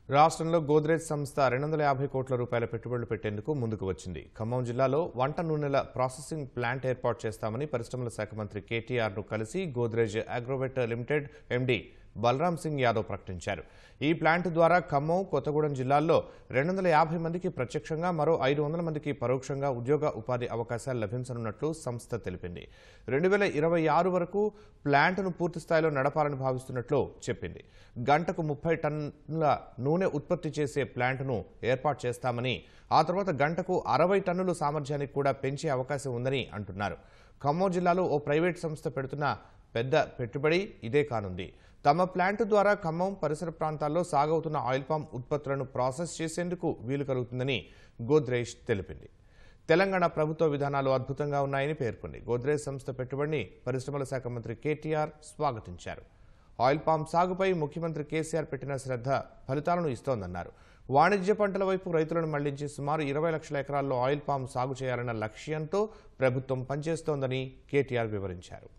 రాష్ట్రంలో గోద్రేజ్ సంస్థ రెండు వందల యాభై కోట్ల రూపాయల పెట్టుబడులు పెట్టేందుకు ముందుకు వచ్చింది ఖమ్మం జిల్లాలో వంట నూనెల ప్రాసెసింగ్ ప్లాంట్ ఏర్పాటు చేస్తామని పరిశ్రమల శాఖ మంత్రి కేటీఆర్ను కలిసి Godrej Agrovet limited MD Balram Singh Yadav ప్రకటించారు ఈ ప్లాంట్ ద్వారా ఖమ్మం కొత్తగూడెం జిల్లాల్లో రెండు వందల యాభై మందికి ప్రత్యక్షంగా మరో ఐదు వందల మందికి పరోక్షంగా ఉద్యోగ ఉపాధి అవకాశాలు లభించనున్నట్లు సంస్థ తెలిపింది రెండు వేల ఇరవై ఆరు వరకు ప్లాంట్ను పూర్తి స్థాయిలో నడపాలని భావిస్తున్నట్లు చెప్పింది గంటకు ముప్పై టన్నుల నూనె ఉత్పత్తి చేసే ప్లాంట్ను ఏర్పాటు చేస్తామని ఆ తర్వాత గంటకు అరవై టన్నుల సామర్థ్యానికి కూడా పెంచే అవకాశం ఉందని అంటున్నారు ఖమ్మం జిల్లాలో ఓ ప్రైవేట్ సంస్థ పెడుతున్న పెద్ద పెట్టుబడి ఇదే కానుంది తమ ప్లాంట్ ద్వారా ఖమ్మం పరిసర ప్రాంతాల్లో సాగవుతున్న ఆయిల్ పామ్ ఉత్పత్తులను ప్రాసెస్ చేసేందుకు వీలు కలుగుతుందని గోద్రేజ్ తెలిపింది తెలంగాణ ప్రభుత్వ విధానాలు అద్భుతంగా ఉన్నాయని పేర్కొంది గోద్రేజ్ సంస్థ పెట్టుబడిని పరిశ్రమల శాఖ మంత్రి కేటీఆర్ స్వాగతించారు ఆయిల్ పామ్ సాగుపై ముఖ్యమంత్రి కేసీఆర్ పెట్టిన శ్రద్ధ ఫలితాలను ఇస్తోందన్నారు వాణిజ్య పంటల వైపు రైతులను మళ్లించి సుమారు ఇరవై లక్షల ఎకరాల్లో ఆయిల్ పామ్ సాగు చేయాలన్న లక్ష్యంతో ప్రభుత్వం పనిచేస్తోందని కేటీఆర్ వివరించారు